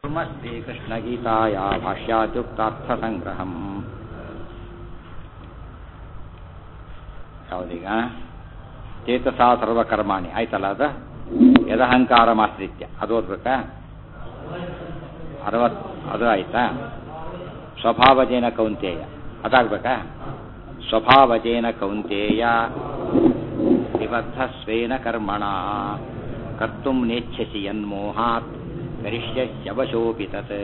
श्रीकृष्णगीताया भाष्यात्युक्तार्थसङ्ग्रहम् ಯಾವುದೀಗ ಚೇತಸಾ ಸರ್ವಕರ್ಮಾಣಿ ಆಯ್ತಲ್ಲ ಅದು ಯದಹಂಕಾರ ಮಾಸ್ತ್ರಿತ್ಯ ಅದು ಓದ್ಬೇಕಾ ಅರವತ್ ಅದು ಆಯ್ತಾ ಸ್ವಭಾವಜೇನ ಕೌಂತೇಯ ಅದಾಗ್ಬೇಕಾ ಸ್ವಭಾವಜೇನ ಕೌಂತೇಯ ನಿಬದ್ಧ ಸ್ವೇನ ಕರ್ಮಣ ಕರ್ತುಂ ನೇಚ್ಛಸಿ ಯನ್ಮೋಹಾತ್ ಕರಿಷ್ಯವಶೋಪಿ ತತ್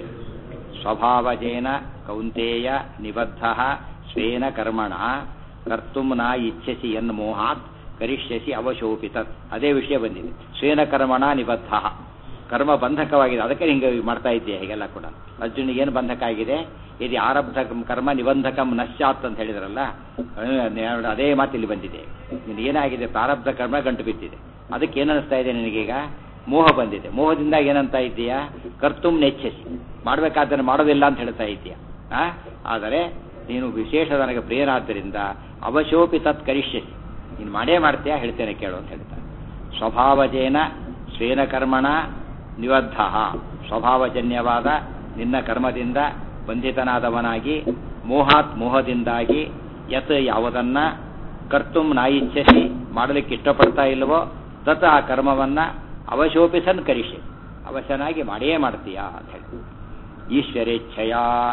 ಸ್ವಭಾವಜೇನ ಕೌಂತೇಯ ನಿಬದ್ಧ ಸ್ವೇನ ಕರ್ಮಣ ಕರ್ತುಂ ನ ಇಚ್ಛಸಿ ಯನ್ಮೋಹಾತ್ ಕರಿಷ್ಯಸಿ ಅವಶೋಪಿ ತತ್ ಅದೇ ವಿಷಯ ಬಂದಿದೆ ಸ್ವೇನ ಕರ್ಮಣ ನಿಬದ್ಧ ಕರ್ಮ ಬಂಧಕವಾಗಿದೆ ಅದಕ್ಕೆ ಹಿಂಗೆ ಮಾಡ್ತಾ ಇದ್ದೀಯ ಹೀಗೆಲ್ಲ ಕೂಡ ಅರ್ಜುನಿಗೆ ಏನು ಬಂಧಕ ಆಗಿದೆ ಇದು ಆರಬ್ಧ ಕರ್ಮ ನಿಬಂಧಕಂ ನಶ್ಯಾತ್ ಅಂತ ಹೇಳಿದ್ರಲ್ಲ ಅದೇ ಮಾತಿಲ್ಲಿ ಬಂದಿದೆ ನೀನು ಏನಾಗಿದೆ ಪ್ರಾರಬ್ಧ ಕರ್ಮ ಗಂಟು ಬಿದ್ದಿದೆ ಅದಕ್ಕೆ ಏನು ಅನಿಸ್ತಾ ಇದೆ ನಿನಗೀಗ ಮೋಹ ಬಂದಿದೆ ಮೋಹದಿಂದ ಏನಂತ ಇದ್ದೀಯಾ ಕರ್ತುಂ ನೆಚ್ಛಸಿ ಮಾಡಬೇಕಾದ್ರೆ ಮಾಡೋದಿಲ್ಲ ಅಂತ ಹೇಳ್ತಾ ಇದ್ದೀಯ ಆದರೆ ನೀನು ವಿಶೇಷ ನನಗೆ ಪ್ರಿಯನಾದ್ದರಿಂದ ಅವಶೋಪಿ ತತ್ ಕರಿಷ್ಯಸಿ ನೀನು ಮಾಡೇ ಮಾಡ್ತೀಯಾ ಹೇಳ್ತೇನೆ ಕೇಳು ಅಂತ ಹೇಳ್ತಾನೆ ಸ್ವಭಾವಜೇನ ಸ್ವೇನ ಕರ್ಮಣ ನಿಬದ್ಧ ಸ್ವಭಾವಜನ್ಯವಾದ ನಿನ್ನ ಕರ್ಮದಿಂದ ಬಂಧಿತನಾದವನಾಗಿ ಮೋಹಾತ್ ಮೋಹದಿಂದಾಗಿ ಯತ್ ಯಾವುದನ್ನ ಕರ್ತುಂ ನಾಯಿಚ್ಛಸಿ ಮಾಡಲಿಕ್ಕೆ ಇಷ್ಟಪಡ್ತಾ ಇಲ್ವೋ ತತ್ ಆ ಕರ್ಮವನ್ನ ಅವಶೋಪಿಸನ್ ಕರಿಷೆ ಅವಶನಾಗಿ ಮಾಡೇ ಮಾಡ್ತೀಯಾ ಅಂತ ಹೇಳಿ ಈಶ್ವರೇಚ್ಛಯ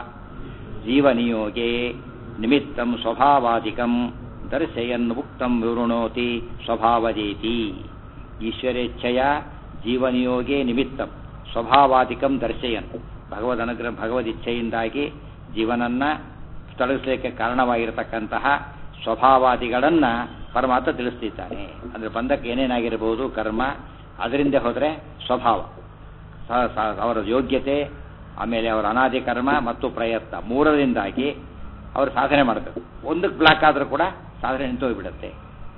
ಜೀವನಿಯೋಗೆ ನಿಮಿತ್ತಂ ಸ್ವಭಾವಾದಿಕಂ ದರ್ಶಯನ್ ಉಕ್ತಂ ವಿವೃಣೋತಿ ಸ್ವಭಾವಜೇತಿ ಈಶ್ವರೇಚ್ಛಯ ಜೀವನಿಯೋಗೆ ನಿಮಿತ್ತಂ ಸ್ವಭಾವಾದಿಕಂ ದರ್ಶಯನ್ ಭಗವದ್ ಅನುಗ್ರಹ ಭಗವದಿಚ್ಛೆಯಿಂದಾಗಿ ಜೀವನನ್ನ ತೊಡಗಿಸಲಿಕ್ಕೆ ಕಾರಣವಾಗಿರತಕ್ಕಂತಹ ಸ್ವಭಾವಾದಿಗಳನ್ನ ಪರಮಾತ್ಮ ತಿಳಿಸ್ತಿದ್ದಾನೆ ಅಂದ್ರೆ ಬಂಧಕ್ಕೆ ಏನೇನಾಗಿರಬಹುದು ಕರ್ಮ ಅದರಿಂದ ಹೋದರೆ ಸ್ವಭಾವ ಅವರ ಯೋಗ್ಯತೆ ಆಮೇಲೆ ಅವರ ಅನಾದಿ ಕರ್ಮ ಮತ್ತು ಪ್ರಯತ್ನ ಮೂರರಿಂದಾಗಿ ಅವರು ಸಾಧನೆ ಮಾಡಬೇಕು ಒಂದಕ್ಕೆ ಬ್ಲಾಕ್ ಆದರೂ ಕೂಡ ಸಾಧನೆ ನಿಂತೋಗ್ಬಿಡುತ್ತೆ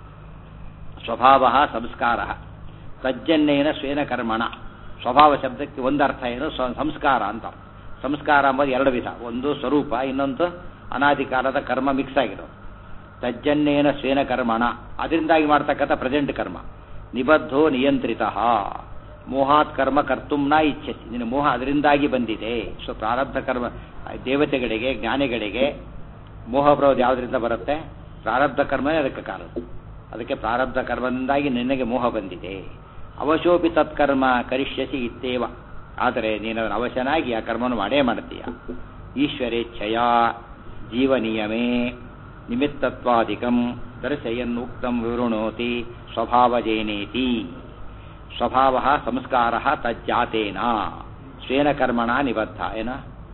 ಸ್ವಭಾವ ಸಂಸ್ಕಾರ ತಜ್ಜನ್ಯೇನ ಸ್ವೇನ ಕರ್ಮಣ ಸ್ವಭಾವ ಶಬ್ದಕ್ಕೆ ಒಂದು ಅರ್ಥ ಏನು ಸಂಸ್ಕಾರ ಅಂತ ಸಂಸ್ಕಾರ ಅಂಬೋದು ಎರಡು ವಿಧ ಒಂದು ಸ್ವರೂಪ ಇನ್ನೊಂದು ಅನಾದಿಕಾಲದ ಕರ್ಮ ಮಿಕ್ಸ್ ಆಗಿರೋದು ತಜ್ಜನ್ಯೇನ ಸ್ವೇನ ಕರ್ಮಣ ಅದರಿಂದಾಗಿ ಮಾಡ್ತಕ್ಕಂಥ ಪ್ರೆಸೆಂಟ್ ಕರ್ಮ ನಿಬದ್ಧೋ ನಿಯಂತ್ರಿತ ಮೋಹಾತ್ ಕರ್ಮ ಕರ್ತುಂನ ಇಚ್ಛಿಸಿ ನಿನ್ನ ಮೋಹ ಅದರಿಂದಾಗಿ ಬಂದಿದೆ ಸೊ ಪ್ರಾರಬ್ಧ ಕರ್ಮ ದೇವತೆಗಳಿಗೆ ಜ್ಞಾನಿಗಳಿಗೆ ಮೋಹ ಬರೋದು ಯಾವುದರಿಂದ ಬರುತ್ತೆ ಪ್ರಾರಬ್ಧ ಕರ್ಮನೇ ಅದಕ್ಕೆ ಕಾರಣ ಅದಕ್ಕೆ ಪ್ರಾರಬ್ಧ ಕರ್ಮದಿಂದಾಗಿ ನಿನಗೆ ಮೋಹ ಬಂದಿದೆ ಅವಶೋಪಿ ತತ್ಕರ್ಮ ಕರಿಷ್ಯಸಿ ಇತ್ತೇವ ಆದರೆ ನೀನು ಅವಶನಾಗಿ ಆ ಕರ್ಮವನ್ನು ಮಾಡೇ ಮಾಡ್ತೀಯ ಈಶ್ವರೇಚ್ಛಯ ಜೀವನಿಯಮೇ ನಿಮಿತ್ತತ್ವಾದಿಕಂ ದರ್ಶಯನ್ ಉಕ್ತಂ ವಿವೃಣೋತಿ ಸ್ವಭಾವಜೇನೇತಿ ಸ್ವಭಾವ ಸಂಸ್ಕಾರ ತಜ್ಜಾತೇನ ಸ್ವೇನ ಕರ್ಮಣ ನಿಬದ್ಧ ಏನ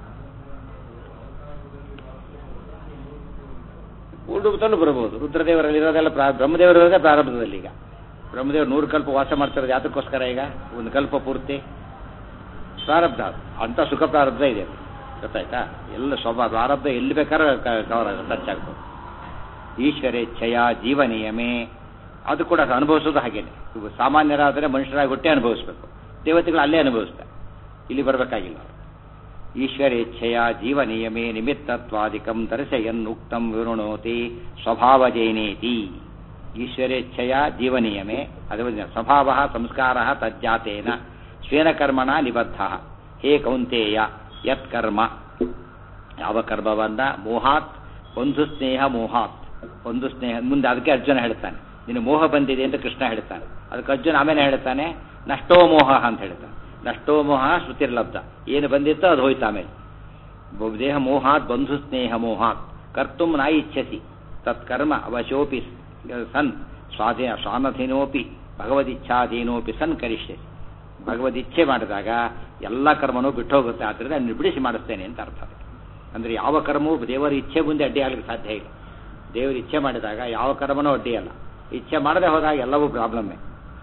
ಉಡುಗುತ್ತಲೂ ಬರಬಹುದು ರುದ್ರದೇವರಲ್ಲಿ ಇರೋದೆಲ್ಲ ಬ್ರಹ್ಮದೇವರಿರೋದೇ ಪ್ರಾರಂಭದಲ್ಲಿ ಈಗ ಬ್ರಹ್ಮದೇವರು ನೂರು ಕಲ್ಪ ವಾಸ ಮಾಡ್ತಿರೋದು ಯಾತಕ್ಕೋಸ್ಕರ ಈಗ ಒಂದು ಕಲ್ಪ ಪೂರ್ತಿ ಪ್ರಾರಬ್ಧ ಅಂತ ಸುಖ ಪ್ರಾರಬ್ಧ ಇದೆ ಗೊತ್ತಾಯ್ತಾ ಎಲ್ಲ ಸ್ವಭಾವ ಪ್ರಾರಬ್ಧ ಎಲ್ಲಿ ಬೇಕಾದ್ರೆ ಕವರ್ ಟಚ್ ಆಗ್ಬೋದು ಈಶ್ವರೇಚ್ಛಯ ಜೀವನಿಯಮೇ ಅದು ಕೂಡ ಅನುಭವಿಸೋದು ಹಾಗೇನೆ ಸಾಮಾನ್ಯರಾದರೆ ಮನುಷ್ಯರಾಗಿ ಹುಟ್ಟೆ ಅನುಭವಿಸ್ಬೇಕು ದೇವತೆಗಳು ಅಲ್ಲೇ ಅನುಭವಿಸ್ತಾರೆ ಇಲ್ಲಿ ಬರಬೇಕಾಗಿಲ್ಲ ಈಶ್ವರೇಚ್ಛೆಯ ಜೀವನಿಯಮೇ ನಿಮಿತ್ತತ್ವಾದಿಕಂ ದರ್ಶಯನ್ ಉಕ್ತಂ ವಿವೃಣೋತಿ ಸ್ವಭಾವಜೇನೇತಿ ಈಶ್ವರೇಚ್ಛೆಯ ಜೀವನಿಯಮೇ ಅದು ಸ್ವಭಾವ ಸಂಸ್ಕಾರ ತಜ್ಜಾತೇನ ಸ್ವೇನ ಕರ್ಮಣ ನಿಬದ್ಧ ಹೇ ಕೌಂತೇಯ ಯತ್ ಕರ್ಮ ಯಾವ ಕರ್ಮವನ್ನ ಮೋಹಾತ್ ಒಂದು ಸ್ನೇಹ ಮೋಹಾತ್ ಒಂದು ಸ್ನೇಹ ಮುಂದೆ ಅದಕ್ಕೆ ಅರ್ಜುನ ಹೇಳ್ತಾನೆ ನಿನ್ನ ಮೋಹ ಬಂದಿದೆ ಅಂತ ಕೃಷ್ಣ ಹೇಳ್ತಾನೆ ಅದಕ್ಕೆ ಅರ್ಜುನ ಆಮೇಲೆ ಹೇಳ್ತಾನೆ ನಷ್ಟೋ ಮೋಹ ಅಂತ ಹೇಳ್ತಾನೆ ನಷ್ಟೋ ಮೋಹ ಶ್ರುತಿರ್ಲಬ್ಧ ಏನು ಬಂದಿತ್ತೋ ಅದು ಹೋಯ್ತು ಆಮೇಲೆ ದೇಹ ಮೋಹಾತ್ ಬಂಧು ಸ್ನೇಹ ಮೋಹಾತ್ ಕರ್ತುಂ ನಾ ಇಚ್ಛಸಿ ತತ್ಕರ್ಮ ಅವಶೋಪಿ ಸನ್ ಸ್ವಾಧೀನ ಸ್ವಾನಧೀನೋಪಿ ಭಗವದಿಚ್ಛಾಧೀನೋಪಿ ಸನ್ ಕರಿಷ್ಯಸಿ ಭಗವದಿಚ್ಛೆ ಮಾಡಿದಾಗ ಎಲ್ಲ ಕರ್ಮನೂ ಬಿಟ್ಟು ಹೋಗುತ್ತೆ ಆದ್ದರಿಂದ ನಾನು ಬಿಡಿಸಿ ಮಾಡಿಸ್ತೇನೆ ಅಂತ ಅರ್ಥ ಅಂದರೆ ಯಾವ ಕರ್ಮವೂ ದೇವರ ಇಚ್ಛೆ ಮುಂದೆ ಅಡ್ಡಿ ಆಗಲಿಕ್ಕೆ ಸಾಧ್ಯ ಇಲ್ಲ ದೇವರ ಇಚ್ಛೆ ಮಾಡಿದಾಗ ಯಾವ ಕರ್ಮನೂ ಅಡ್ಡಿಯಲ್ಲ ಇಚ್ಛೆ ಮಾಡದೆ ಹೋದಾಗ ಎಲ್ಲವೂ ಪ್ರಾಬ್ಲಮ್ಮೇ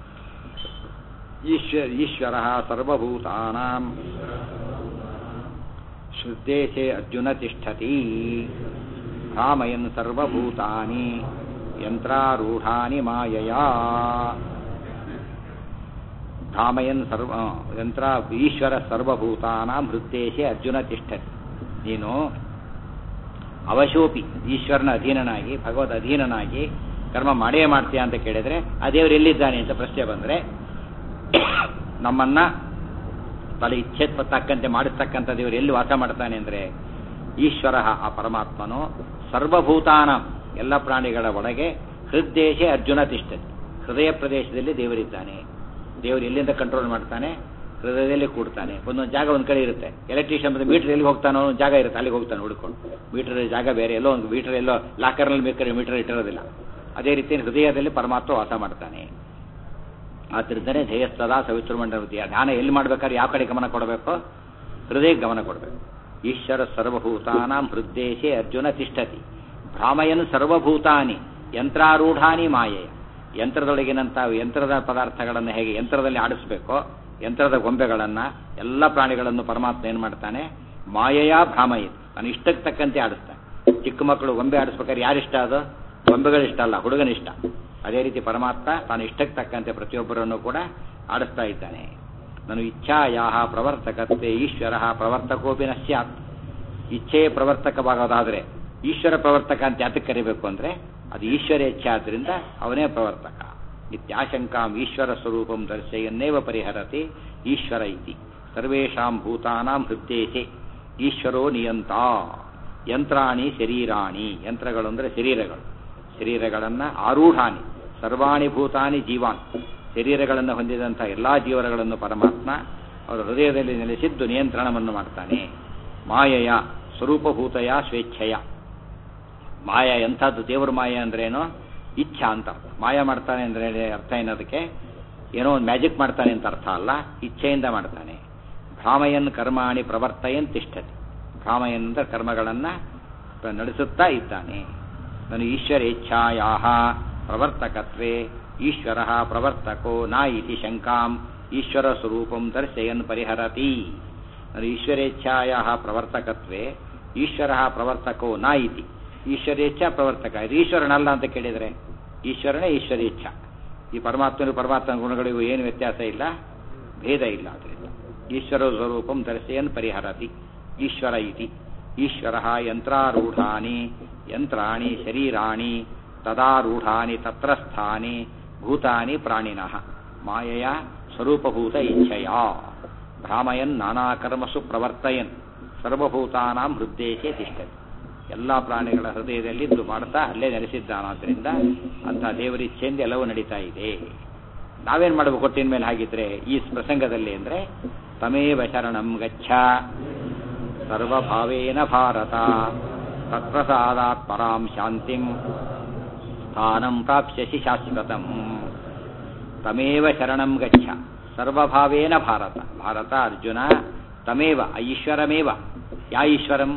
ಈಶ್ವರ ಈಶ್ವರ ಸರ್ವಭೂತಾನಾಂ ಶ್ರುದ್ದೇಶೆ ಅರ್ಜುನ ತಿಷ್ಠತಿ ರಾಮಯನ್ ಸರ್ವಭೂತಾನಿ ಯಂತ್ರಾರೂಢಾನಿ ಮಾಯಯಾ ಧಾಮಯನ್ ಸರ್ವ ಯಂತ್ರ ಈಶ್ವರ ಸರ್ವಭೂತಾನಾಂ ಹೃದ್ದೇಶೆ ಅರ್ಜುನ ತಿಷ್ಠತಿ ನೀನು ಅವಶೋಪಿ ಈಶ್ವರನ ಅಧೀನನಾಗಿ ಭಗವದ್ ಅಧೀನನಾಗಿ ಕರ್ಮ ಮಾಡೇ ಮಾಡ್ತೀಯ ಅಂತ ಕೇಳಿದ್ರೆ ಆ ದೇವರು ಎಲ್ಲಿದ್ದಾನೆ ಅಂತ ಪ್ರಶ್ನೆ ಬಂದರೆ ನಮ್ಮನ್ನ ತಲೆ ಇಚ್ಛೆ ತಕ್ಕಂತೆ ಮಾಡಿಸ್ತಕ್ಕಂಥ ದೇವರು ಎಲ್ಲಿ ವಾಸ ಮಾಡ್ತಾನೆ ಅಂದರೆ ಈಶ್ವರ ಆ ಪರಮಾತ್ಮನು ಸರ್ವಭೂತಾನ ಎಲ್ಲ ಪ್ರಾಣಿಗಳ ಒಳಗೆ ಹೃದ್ದೇಶ ಅರ್ಜುನ ತಿಷ್ಠತಿ ಹೃದಯ ಪ್ರದೇಶದಲ್ಲಿ ದೇವರಿದ್ದಾನೆ ದೇವರು ಎಲ್ಲಿಂದ ಕಂಟ್ರೋಲ್ ಮಾಡ್ತಾನೆ ಹೃದಯದಲ್ಲಿ ಕೂಡ್ತಾನೆ ಒಂದೊಂದು ಜಾಗ ಒಂದು ಕಡೆ ಇರುತ್ತೆ ಎಲೆಕ್ಟ್ರಿಷಿಯನ್ ಬಂದು ಮೀಟರ್ ಎಲ್ಲಿ ಹೋಗ್ತಾನೋ ಒಂದು ಜಾಗ ಇರುತ್ತೆ ಅಲ್ಲಿಗೆ ಹೋಗ್ತಾನೆ ಹುಡ್ಕೊಂಡು ಮೀಟರ್ ಜಾಗ ಬೇರೆ ಎಲ್ಲೋ ಒಂದು ಮೀಟರ್ ಎಲ್ಲೋ ಲಾಕರ್ನಲ್ಲಿ ಬೇಕಾದ್ರೆ ಮೀಟರ್ ಇಟ್ಟಿರೋದಿಲ್ಲ ಅದೇ ರೀತಿ ಹೃದಯದಲ್ಲಿ ಪರಮಾತ್ಮ ವಾಸ ಮಾಡ್ತಾನೆ ಆದ್ದರಿಂದನೇ ಧ್ಯೇಯಸ್ಥದ ಸವಿತೃಮಂಡ ಧ್ಯಾನ ಎಲ್ಲಿ ಮಾಡ್ಬೇಕಾದ್ರೆ ಯಾವ ಕಡೆ ಗಮನ ಕೊಡಬೇಕು ಹೃದಯಕ್ಕೆ ಗಮನ ಕೊಡಬೇಕು ಈಶ್ವರ ಸರ್ವಭೂತಾನಾಂ ಹೃದ್ದೇಶೆ ಅರ್ಜುನ ತಿಷ್ಠತಿ ಭ್ರಾಮಯನ್ ಸರ್ವಭೂತಾನಿ ಯಂತ್ರಾರೂಢಾನಿ ಮಾಯೆಯ ಯಂತ್ರದೊಳಗಿನಂಥ ಯಂತ್ರದ ಪದಾರ್ಥಗಳನ್ನು ಹೇಗೆ ಯಂತ್ರದಲ್ಲಿ ಆಡಿಸ್ಬೇಕೋ ಯಂತ್ರದ ಗೊಂಬೆಗಳನ್ನು ಎಲ್ಲ ಪ್ರಾಣಿಗಳನ್ನು ಪರಮಾತ್ಮ ಏನು ಮಾಡ್ತಾನೆ ಮಾಯೆಯ ಭ್ರಾಮಯ ನಾನು ಇಷ್ಟಕ್ಕೆ ತಕ್ಕಂತೆ ಆಡಿಸ್ತಾನೆ ಚಿಕ್ಕ ಮಕ್ಕಳು ಗೊಂಬೆ ಆಡಿಸ್ಬೇಕಾದ್ರೆ ಯಾರಿಷ್ಟ ಅದು ಗೊಂಬೆಗಳಿಷ್ಟ ಅಲ್ಲ ಹುಡುಗನಿಷ್ಟ ಅದೇ ರೀತಿ ಪರಮಾತ್ಮ ತಾನು ಇಷ್ಟಕ್ಕೆ ತಕ್ಕಂತೆ ಪ್ರತಿಯೊಬ್ಬರನ್ನು ಕೂಡ ಆಡಿಸ್ತಾ ಇದ್ದಾನೆ ನಾನು ಇಚ್ಛಾಯಾಹ ಪ್ರವರ್ತಕತ್ವೆ ಈಶ್ವರ ಪ್ರವರ್ತಕೋಪಿ ನ ಸ್ಯಾತ್ ಇಚ್ಛೆ ಪ್ರವರ್ತಕವಾಗೋದಾದರೆ ಈಶ್ವರ ಪ್ರವರ್ತಕ ಅಂತ ಯಾತಕ್ಕೆ ಕರಿಬೇಕು ಅಂದರೆ ಅದು ಈಶ್ವರ ಇಚ್ಛೆ ಆದ್ದರಿಂದ ಅವನೇ ಪ್ರವರ್ತಕ ಇತ್ಯಾಶಂಕಾಂ ಈಶ್ವರ ಸ್ವರೂಪಂ ದರ್ಶಯನ್ನೇವ ಪರಿಹರತಿ ಈಶ್ವರ ಇತಿ ಸರ್ವೇಷಾಂ ಭೂತಾನಾಂ ಹೃದ್ದೇಶೆ ಈಶ್ವರೋ ನಿಯಂತ ಯಂತ್ರಾಣಿ ಶರೀರಾಣಿ ಯಂತ್ರಗಳು ಅಂದರೆ ಶರೀರಗಳು ಶರೀರಗಳನ್ನು ಆರೂಢಾನಿ ಸರ್ವಾಣಿ ಭೂತಾನಿ ಜೀವಾನ್ ಶರೀರಗಳನ್ನು ಹೊಂದಿದಂಥ ಎಲ್ಲ ಜೀವನಗಳನ್ನು ಪರಮಾತ್ಮ ಅವರ ಹೃದಯದಲ್ಲಿ ನೆಲೆಸಿದ್ದು ನಿಯಂತ್ರಣವನ್ನು ಮಾಡ್ತಾನೆ ಮಾಯೆಯ ಸ್ವರೂಪಭೂತಯ ಸ್ವೇಚ್ಛೆಯ ಮಾಯ ಎಂಥದ್ದು ದೇವರ ಮಾಯ ಅಂದ್ರೇನು ಇಚ್ಛಾ ಅಂತ ಅರ್ಥ ಮಾಯ ಮಾಡ್ತಾನೆ ಅಂದ್ರೆ ಅರ್ಥ ಏನದಕ್ಕೆ ಏನೋ ಒಂದು ಮ್ಯಾಜಿಕ್ ಮಾಡ್ತಾನೆ ಅಂತ ಅರ್ಥ ಅಲ್ಲ ಇಚ್ಛೆಯಿಂದ ಮಾಡ್ತಾನೆ ಭ್ರಾಮಯನ್ ಕರ್ಮಾಣಿ ಪ್ರವರ್ತಯನ್ ತಿಷ್ಠತಿ ಭ್ರಾಮಯನ್ ಅಂದ್ರೆ ಕರ್ಮಗಳನ್ನು ನಡೆಸುತ್ತಾ ಇದ್ದಾನೆ ನಾನು ಈಶ್ವರ ಇಚ್ಛಾಯಾಹ ಪ್ರವರ್ತಕತ್ವೇ ಈಶ್ವರ ಪ್ರವರ್ತಕೋ ನಾ ಇತಿ ಶಂಕಾಂ ಈಶ್ವರ ಸ್ವರೂಪಂ ದರ್ಶಯನ್ ಪರಿಹರತಿ ನಾನು ಈಶ್ವರೇಚ್ಛಾಯ ಪ್ರವರ್ತಕತ್ವೇ ಈಶ್ವರ ಪ್ರವರ್ತಕೋ ನಾ ಇತಿ ಈಶ್ವರೇಚ್ಛಾ ಪ್ರವರ್ತಕ ಇದು ಈಶ್ವರನಲ್ಲ ಅಂತ ಕೇಳಿದರೆ ಈಶ್ವರನೇ ಈಶ್ವರೇಚ್ಛ ಈ ಪರಮಾತ್ಮನು ಪರಮಾತ್ಮನ ಗುಣಗಳಿಗೂ ಏನು ವ್ಯತ್ಯಾಸ ಇಲ್ಲ ಭೇದ ಇಲ್ಲ ಅದರಿಂದ ಈಶ್ವರ ಸ್ವರೂಪಂ ದರ್ಶಯನ್ ಪರಿಹರತಿ ಈಶ್ವರ ಇತಿ ಈಶ್ವರ ಯಂತ್ರಾರೂಢಾನಿ ಯಂತ್ರಾಣಿ ಶರೀರಾಣಿ ತದಾರೂಢಾನಿ ತತ್ರಸ್ಥಾನಿ ಭೂತಾನಿ ಪ್ರಾಣಿನಃ ಮಾಯೆಯ ಸ್ವರೂಪಭೂತ ಇಚ್ಛೆಯ ಭ್ರಾಮಯನ್ ನಾನಾಕರ್ಮಸು ಪ್ರವರ್ತಯನ್ ಸರ್ವಭೂತಾನಾಂ ಹೃದ್ದೇಶೆ ತಿಷ್ಠತಿ ಎಲ್ಲ ಪ್ರಾಣಿಗಳ ಹೃದಯದಲ್ಲಿ ಇದು ಮಾಡ್ತಾ ಅಲ್ಲೇ ನೆಲೆಸಿದ್ದಾನಾದ್ರಿಂದ ಅಂಥ ದೇವರ ಇಚ್ಛೆಯಿಂದ ಎಲ್ಲವೂ ನಡೀತಾ ಇದೆ ನಾವೇನು ಮಾಡಬೇಕು ಕೊಟ್ಟಿನ ಮೇಲೆ ಹಾಗಿದ್ರೆ ಈ ಪ್ರಸಂಗದಲ್ಲಿ ಅಂದರೆ ತಮೇವ ಶರಣಂ ಗಚ್ಚ ಸರ್ವಭಾವೇನ ಭಾರತ ತತ್ಪ್ರಸಾದಾತ್ ಪರಾಂ ಶಾಂತಿಂ ಸ್ಥಾನಂ ಪ್ರಾಪ್ಸ್ಯಸಿ ಶಾಶ್ವತಂ ತಮೇವ ಶರಣಂ ಗಚ್ಚ ಸರ್ವಭಾವೇನ ಭಾರತ ಭಾರತ ಅರ್ಜುನ ತಮೇವ ಈಶ್ವರಮೇವ ಯಾ ಈಶ್ವರಂ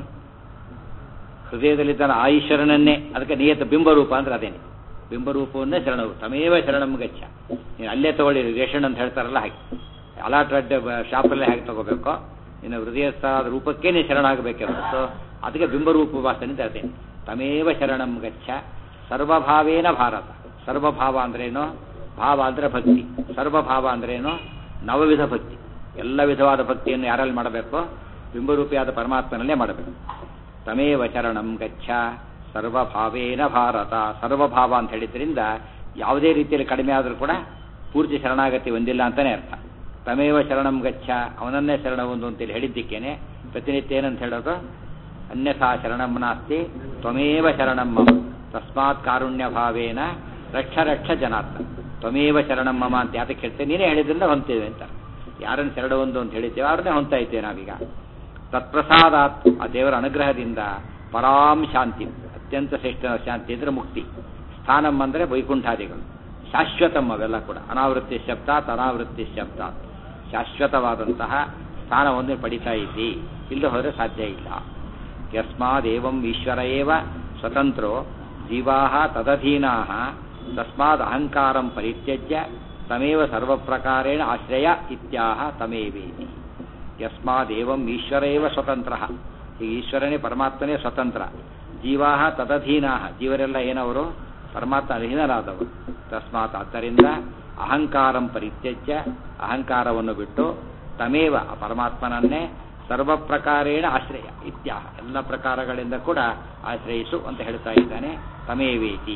ಹೃದಯದಲ್ಲಿದ್ದಾನೆ ಆ ಈಶ್ವರನನ್ನೇ ಅದಕ್ಕೆ ನಿಯತ ಬಿಂಬರೂಪ ಅಂದ್ರೆ ಅದೇನೆ ಬಿಂಬರೂಪವನ್ನೇ ಶರಣರು ತಮೇವ ಶರಣಂ ಗಚ್ಚ ನೀನು ಅಲ್ಲೇ ತಗೊಳ್ಳಿ ರೇಷನ್ ಅಂತ ಹೇಳ್ತಾರಲ್ಲ ಹಾಗೆ ಅಲಾಟ್ ರೆಡ್ ಶಾಪಲ್ಲೇ ಹೇಗೆ ತಗೋಬೇಕು ಇನ್ನು ಹೃದಯಸ್ಥಾದ ರೂಪಕ್ಕೇ ನೀನು ಶರಣಾಗಬೇಕೆ ಹೊರತು ಅದಕ್ಕೆ ಬಿಂಬರೂಪ ವಾಸನೆ ತರ್ತೇನೆ ತಮೇವ ಶರಣಂ ಗಚ್ಚ ಸರ್ವಭಾವೇನ ಭಾರತ ಸರ್ವಭಾವ ಅಂದ್ರೇನು ಭಾವ ಅಂದ್ರೆ ಭಕ್ತಿ ಸರ್ವಭಾವ ಅಂದ್ರೇನು ನವವಿಧ ಭಕ್ತಿ ಎಲ್ಲ ವಿಧವಾದ ಭಕ್ತಿಯನ್ನು ಯಾರಲ್ಲಿ ಮಾಡಬೇಕು ಬಿಂಬರೂಪಿಯಾದ ಪರಮಾತ್ಮನಲ್ಲೇ ಮಾಡಬೇಕು ತಮೇವ ಚರಣಂ ಗಚ್ಚ ಸರ್ವಭಾವೇನ ಭಾರತ ಸರ್ವಭಾವ ಅಂತ ಹೇಳಿದ್ರಿಂದ ಯಾವುದೇ ರೀತಿಯಲ್ಲಿ ಕಡಿಮೆ ಆದರೂ ಕೂಡ ಪೂರ್ತಿ ಶರಣಾಗತಿ ಹೊಂದಿಲ್ಲ ಅಂತಾನೆ ಅರ್ಥ ತಮೇವ ಶರಣಂ ಗಚ್ಚ ಅವನನ್ನೇ ಶರಣ ಹೊಂದು ಅಂತೇಳಿ ಹೇಳಿದ್ದಕ್ಕೇನೆ ಪ್ರತಿನಿತ್ಯ ಏನಂತ ಹೇಳೋದು ಅನ್ಯಥಾ ಶರಣಂ ನಾಸ್ತಿ ತ್ವಮೇವ ಶರಣಂ ಮಮ ತಸ್ಮಾತ್ ಕಾರುಣ್ಯ ಭಾವೇನ ರಕ್ಷ ರಕ್ಷ ಜನಾರ್ಥ ತ್ವಮೇವ ಶರಣಂ ಮಮ ಅಂತ ಯಾತಕ್ಕೆ ಹೇಳ್ತೇವೆ ನೀನೇ ಹೇಳಿದ್ರಿಂದ ಹೊಂತೇವೆ ಅಂತ ಯಾರನ್ನು ಶರಣ ಹೊಂದು ಅಂತ ಹೇಳಿದ್ದೇವೆ ಅವ್ರನ್ನೇ ಹೊಂತಾ ಇದ್ದೇವೆ ನಾವೀಗ ತತ್ಪ್ರಸಾದಾತ್ ಆ ದೇವರ ಅನುಗ್ರಹದಿಂದ ಪರಾಂ ಶಾಂತಿ ಅತ್ಯಂತ ಶ್ರೇಷ್ಠ ಶಾಂತಿ ಅಂದರೆ ಮುಕ್ತಿ ಸ್ಥಾನಂ ಅಂದರೆ ವೈಕುಂಠಾದಿಗಳು ಶಾಶ್ವತಂ ಅವೆಲ್ಲ ಕೂಡ ಅನಾವೃತ್ತಿ ಶಬ್ದಾತ್ ಅನಾವೃತ್ತಿ ಶಬ್ದಾತ್ ಶಾಶ್ವತವಾದಂತಹ ಸ್ಥಾನವನ್ನು ಪಡಿತಾ ಇದ್ದಿ ಇಲ್ಲದೆ ಹೋದರೆ ಸಾಧ್ಯ ಇಲ್ಲ ಯಸ್ಮಾದೇವಂ ಈಶ್ವರ ಏವ ಸ್ವತಂತ್ರೋ ಜೀವಾ ತದಧೀನಾ ತಸ್ಮಾದ್ ಅಹಂಕಾರಂ ಪರಿತ್ಯಜ್ಯ ತಮೇವ ಸರ್ವಪ್ರಕಾರೇಣ ಆಶ್ರಯ ಇತ್ಯಾಹ ತಮೇವೇತಿ ಯಸ್ಮಾದೇವಂ ಈಶ್ವರ ಏವ ಸ್ವತಂತ್ರ ಈಗ ಈಶ್ವರನೇ ಪರಮಾತ್ಮನೇ ಸ್ವತಂತ್ರ ಜೀವಾ ತದಧೀನಾ ಜೀವರೆಲ್ಲ ಏನವರು ಪರಮಾತ್ಮ ಅಧೀನರಾದವರು ತಸ್ಮಾತ್ ಆದ್ದರಿಂದ ಅಹಂಕಾರಂ ಪರಿತ್ಯಜ್ಯ ಅಹಂಕಾರವನ್ನು ಬಿಟ್ಟು ತಮೇವ ಆ ಪರಮಾತ್ಮನನ್ನೇ ಸರ್ವ ಪ್ರಕಾರೇಣ ಆಶ್ರಯ ಇತ್ಯಾಹ ಎಲ್ಲ ಪ್ರಕಾರಗಳಿಂದ ಕೂಡ ಆಶ್ರಯಿಸು ಅಂತ ಹೇಳ್ತಾ ಇದ್ದಾನೆ ತಮೇವೇತಿ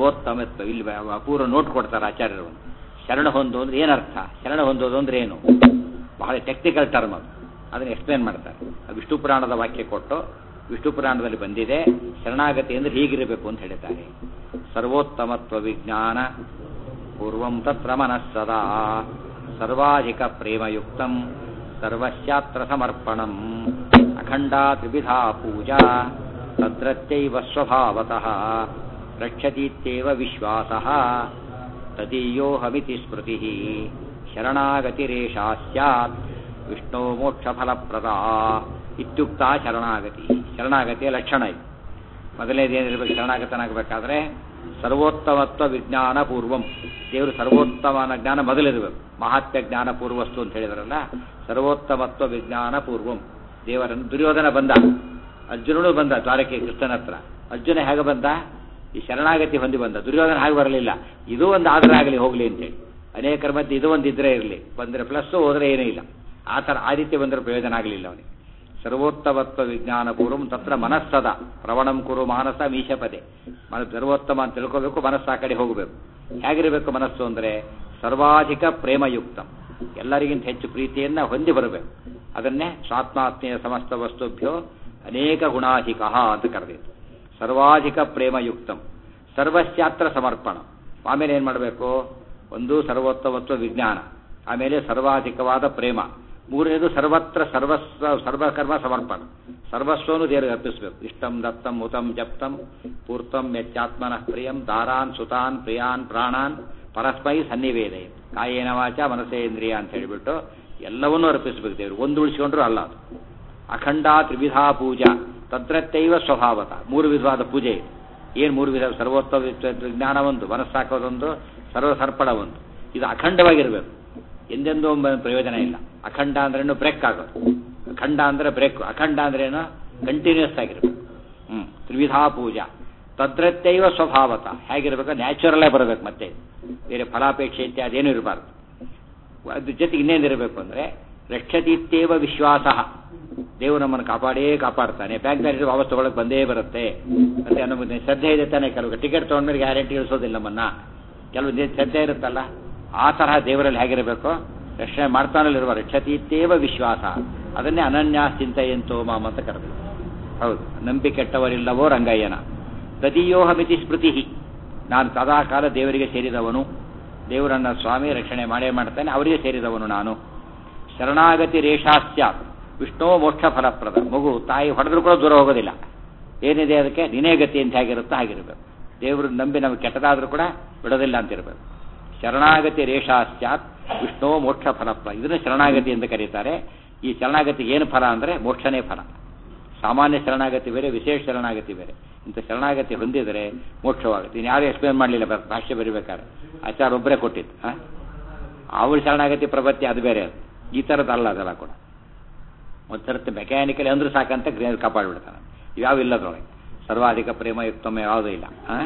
ಸರ್ವೋತ್ತಮತ್ವ ಇಲ್ಲಿ ಅಪೂರ್ವ ನೋಟ್ ಕೊಡ್ತಾರೆ ಆಚಾರ್ಯರು ಶರಣ ಹೊಂದು ಅಂದ್ರೆ ಏನರ್ಥ ಶರಣ ಹೊಂದೋದು ಅಂದ್ರೆ ಏನು ಬಹಳ ಟೆಕ್ನಿಕಲ್ ಟರ್ಮ್ ಅದು ಅದನ್ನು ಎಕ್ಸ್ಪ್ಲೇನ್ ಮಾಡ್ತಾರೆ ಆ ವಿಷ್ಣು ಪುರಾಣದ ವಾಕ್ಯ ಕೊಟ್ಟು ವಿಷ್ಣು ಪುರಾಣದಲ್ಲಿ ಬಂದಿದೆ ಶರಣಾಗತಿ ಅಂದರೆ ಹೀಗಿರಬೇಕು ಅಂತ ಹೇಳಿದ್ದಾರೆ ಸರ್ವೋತ್ತಮತ್ವ ವಿಜ್ಞಾನ ಪೂರ್ವಂ ತತ್ರ ಮನಸ್ಸದಾ ಸರ್ವಾಧಿಕ ಪ್ರೇಮಯುಕ್ತಂ ಸರ್ವಸ್ಯಾತ್ರ ಸಮರ್ಪಣಂ ಅಖಂಡಾ ತ್ರಿವಿಧಾ ಪೂಜಾ ತದ್ರತ್ಯೈವ ಸ್ವಭಾವತಃ ರಕ್ಷತೀತ್ಯೇವ ವಿಶ್ವಾಸಃ ತದೀಯೋಹಮಿತಿ ಸ್ಮೃತಿ ಶರಣಾಗತಿರೇಷಾ ಸ್ಯಾತ್ ವಿಷ್ಣೋ ಮೋಕ್ಷಫಲಪ್ರದಾ ಇತ್ಯುಕ್ತ ಶರಣಾಗತಿ ಶರಣಾಗತಿಯ ಲಕ್ಷಣ ಇದು ಮೊದಲನೇದು ಏನಿರಬೇಕು ಶರಣಾಗತನಾಗಬೇಕಾದ್ರೆ ಸರ್ವೋತ್ತಮತ್ವ ವಿಜ್ಞಾನ ಪೂರ್ವಂ ದೇವರು ಸರ್ವೋತ್ತಮನ ಜ್ಞಾನ ಮೊದಲಿರಬೇಕು ಮಹಾತ್ಮ ಜ್ಞಾನ ಪೂರ್ವಸ್ತು ಅಂತ ಹೇಳಿದ್ರಲ್ಲ ಸರ್ವೋತ್ತಮತ್ವ ವಿಜ್ಞಾನ ಪೂರ್ವಂ ದೇವರನ್ನು ದುರ್ಯೋಧನ ಬಂದ ಅರ್ಜುನನು ಬಂದ ದ್ವಾರಕೆ ಕೃಷ್ಣನ ಹತ್ರ ಅರ್ಜುನ ಹೇಗೆ ಬಂದ ಈ ಶರಣಾಗತಿ ಹೊಂದಿ ಬಂದ ದುರ್ಯೋಧನ ಹಾಗೆ ಬರಲಿಲ್ಲ ಇದು ಒಂದು ಆಧಾರ ಆಗಲಿ ಹೋಗಲಿ ಅಂತೇಳಿ ಅನೇಕರ ಮಧ್ಯೆ ಇದು ಒಂದು ಇದ್ರೆ ಇರಲಿ ಬಂದರೆ ಪ್ಲಸ್ಸು ಹೋದರೆ ಏನೂ ಇಲ್ಲ ಆ ಥರ ಆ ರೀತಿ ಬಂದರೆ ಪ್ರಯೋಜನ ಆಗಲಿಲ್ಲ ಅವನಿಗೆ ಸರ್ವೋತ್ತಮತ್ವ ವಿಜ್ಞಾನ ಪೂರ್ವಂ ತತ್ರ ಮನಸ್ಸದ ಪ್ರವಣಂ ಕುರು ಮಾನಸ ಮೀಶಪದೆ ಮನ ಸರ್ವೋತ್ತಮ ಅಂತ ತಿಳ್ಕೋಬೇಕು ಮನಸ್ಸು ಆ ಕಡೆ ಹೋಗಬೇಕು ಹೇಗಿರಬೇಕು ಮನಸ್ಸು ಅಂದರೆ ಸರ್ವಾಧಿಕ ಪ್ರೇಮಯುಕ್ತ ಎಲ್ಲರಿಗಿಂತ ಹೆಚ್ಚು ಪ್ರೀತಿಯನ್ನು ಹೊಂದಿ ಬರಬೇಕು ಅದನ್ನೇ ಸ್ವಾತ್ಮಾತ್ಮೀಯ ಸಮಸ್ತ ವಸ್ತುಭ್ಯೋ ಅನೇಕ ಗುಣಾಧಿಕ ಅಂತ ಕರೆದಿತ್ತು ಸರ್ವಾಧಿಕ ಪ್ರೇಮಯುಕ್ತಂ ಸರ್ವಸ್ಯಾತ್ರ ಸಮರ್ಪಣ ಆಮೇಲೆ ಏನು ಮಾಡಬೇಕು ಒಂದು ಸರ್ವೋತ್ತಮತ್ವ ವಿಜ್ಞಾನ ಆಮೇಲೆ ಸರ್ವಾಧಿಕವಾದ ಪ್ರೇಮ ಮೂರನೇದು ಸರ್ವತ್ರ ಸರ್ವಸ್ವ ಸರ್ವಕರ್ಮ ಸಮರ್ಪಣ ಸರ್ವಸ್ವನು ದೇವರಿಗೆ ಅರ್ಪಿಸಬೇಕು ಇಷ್ಟಂ ದತ್ತಂ ಉತಂ ಜಪ್ತಂ ಪೂರ್ತಂ ಯಚ್ಚಾತ್ಮನಃ ಪ್ರಿಯಂ ದಾರಾನ್ ಸುತಾನ್ ಪ್ರಿಯಾನ್ ಪ್ರಾಣಾನ್ ಪರಸ್ಮೈ ಸನ್ನಿವೇದಯ ಕಾಯೇನ ವಾಚ ಮನಸೇಂದ್ರಿಯ ಅಂತ ಹೇಳಿಬಿಟ್ಟು ಎಲ್ಲವನ್ನೂ ಅರ್ಪಿಸಬೇಕು ದೇವರು ಒಂದು ಉಳಿಸಿಕೊಂಡ್ರು ಅಲ್ಲ ಅದು ಅಖಂಡ ತ್ರಿವಿಧಾ ಪೂಜಾ ತದ್ರತ್ತೈವ ಸ್ವಭಾವತ ಮೂರು ವಿಧವಾದ ಪೂಜೆ ಇದೆ ಏನು ಮೂರು ವಿಧ ಸರ್ವೋತ್ತಮ ವಿಜ್ಞಾನ ಒಂದು ಮನಸ್ಸಾಕೋದೊಂದು ಸರ್ವಸರ್ಪಣ ಒಂದು ಇದು ಅಖಂಡವಾಗಿರಬೇಕು ಎಂದೆಂದೂ ಒಬ್ಬ ಪ್ರಯೋಜನ ಇಲ್ಲ ಅಖಂಡ ಅಂದ್ರೇನು ಬ್ರೇಕ್ ಆಗೋದು ಅಖಂಡ ಅಂದ್ರೆ ಬ್ರೇಕ್ ಅಖಂಡ ಅಂದ್ರೇನು ಕಂಟಿನ್ಯೂಸ್ ಆಗಿರ್ಬೇಕು ಹ್ಮ್ ತ್ರಿವಿಧಾ ಪೂಜಾ ತದ್ರತ್ತೈವ ಸ್ವಭಾವತ ಹೇಗಿರ್ಬೇಕು ನ್ಯಾಚುರಲ್ಲೇ ಬರಬೇಕು ಮತ್ತೆ ಬೇರೆ ಫಲಾಪೇಕ್ಷೆ ಇತ್ಯಾದಿ ಏನೂ ಇರಬಾರ್ದು ಅದ್ರ ಜೊತೆಗೆ ಇನ್ನೇನಿರಬೇಕು ಅಂದ್ರೆ ರಕ್ಷತೀತ್ಯೇವ ವಿಶ್ವಾಸ ದೇವರು ನಮ್ಮನ್ನು ಕಾಪಾಡೇ ಕಾಪಾಡ್ತಾನೆ ಬ್ಯಾಂಕ್ನಲ್ಲಿ ವಾಪಸ್ ತಗೊಳಕ್ ಬಂದೇ ಬರುತ್ತೆ ಮತ್ತೆ ನಮಗೆ ಶ್ರದ್ಧೆ ಇದೆ ತಾನೆ ಕೆಲವು ಟಿಕೆಟ್ ತಗೊಂಡ್ಮೇಲೆ ಗ್ಯಾರಂಟಿ ಇಳಿಸೋದಿಲ್ಲ ನಮ್ಮನ್ನ ಕೆಲವು ದೇ- ಶ್ರದ್ಧೆ ಇರುತ್ತಲ್ಲ ಆ ತರಹ ದೇವರಲ್ಲಿ ಹೇಗಿರಬೇಕು ರಕ್ಷಣೆ ಮಾಡ್ತಾನಲ್ಲಿರುವ ರಕ್ಷತೀತ್ಯೇವ ವಿಶ್ವಾಸ ಅದನ್ನೇ ಅನನ್ಯ ಚಿಂತೆಯಂತೋ ಮಾಮ ಅಂತ ಕರೆದು ಹೌದು ನಂಬಿ ಕೆಟ್ಟವರಿಲ್ಲವೋ ರಂಗಯ್ಯನ ತದೀಯೋಹಮಿತಿ ಸ್ಮೃತಿ ನಾನು ಸದಾಕಾಲ ದೇವರಿಗೆ ಸೇರಿದವನು ದೇವರನ್ನ ಸ್ವಾಮಿ ರಕ್ಷಣೆ ಮಾಡೇ ಮಾಡ್ತಾನೆ ಅವರಿಗೆ ಸೇರಿದವನು ನಾನು ಶರಣಾಗತಿ ರೇಷಾಸ್ಯ ವಿಷ್ಣು ಮೋಕ್ಷ ಫಲಪ್ರದ ಮಗು ತಾಯಿ ಹೊಡೆದ್ರು ಕೂಡ ದೂರ ಹೋಗೋದಿಲ್ಲ ಏನಿದೆ ಅದಕ್ಕೆ ನಿನೇ ಗತಿ ಅಂತ ಹೇಗಿರುತ್ತೋ ಹಾಗಿರಬೇಕು ದೇವರು ನಂಬಿ ನಮಗೆ ಕೆಟ್ಟದಾದ್ರೂ ಕೂಡ ಬಿಡೋದಿಲ್ಲ ಅಂತಿರಬೇಕು ಶರಣಾಗತಿ ರೇಷಾಸ್ಯಾತ್ ವಿಷ್ಣು ಮೋಕ್ಷ ಫಲಪ್ರ ಇದನ್ನು ಶರಣಾಗತಿ ಅಂತ ಕರೀತಾರೆ ಈ ಶರಣಾಗತಿಗೆ ಏನು ಫಲ ಅಂದರೆ ಮೋಕ್ಷನೇ ಫಲ ಸಾಮಾನ್ಯ ಶರಣಾಗತಿ ಬೇರೆ ವಿಶೇಷ ಶರಣಾಗತಿ ಬೇರೆ ಇಂಥ ಶರಣಾಗತಿ ಹೊಂದಿದರೆ ಮೋಕ್ಷವಾಗುತ್ತೆ ಇನ್ನು ಯಾರು ಎಕ್ಸ್ಪ್ಲೇನ್ ಮಾಡಲಿಲ್ಲ ಭಾಷ್ಯ ಬರಿಬೇಕಾದ್ರೆ ಆಚಾರ ಒಬ್ಬರೇ ಕೊಟ್ಟಿದ್ದು ಹಾಂ ಅವಳ ಶರಣಾಗತಿ ಪ್ರಪತ್ತಿ ಅದು ಬೇರೆ ಅದು ಈ ಥರದ್ದು ಅಲ್ಲ ಅದೆಲ್ಲ ಕೂಡ ಒಂದು ಸರ್ತಿ ಮೆಕ್ಯಾನಿಕಲಿ ಅಂದ್ರೆ ಸಾಕಂತ ಗ್ರೇನ್ ಕಾಪಾಡ್ಬಿಡ್ತಾನೆ ಇವ್ಯಾವ ಇಲ್ಲದ್ರೊಳಗೆ ಸರ್ವಾಧಿಕ ಪ್ರೇಮಯುಕ್ತಮ ಯಾವುದೂ ಇಲ್ಲ ಹಾಂ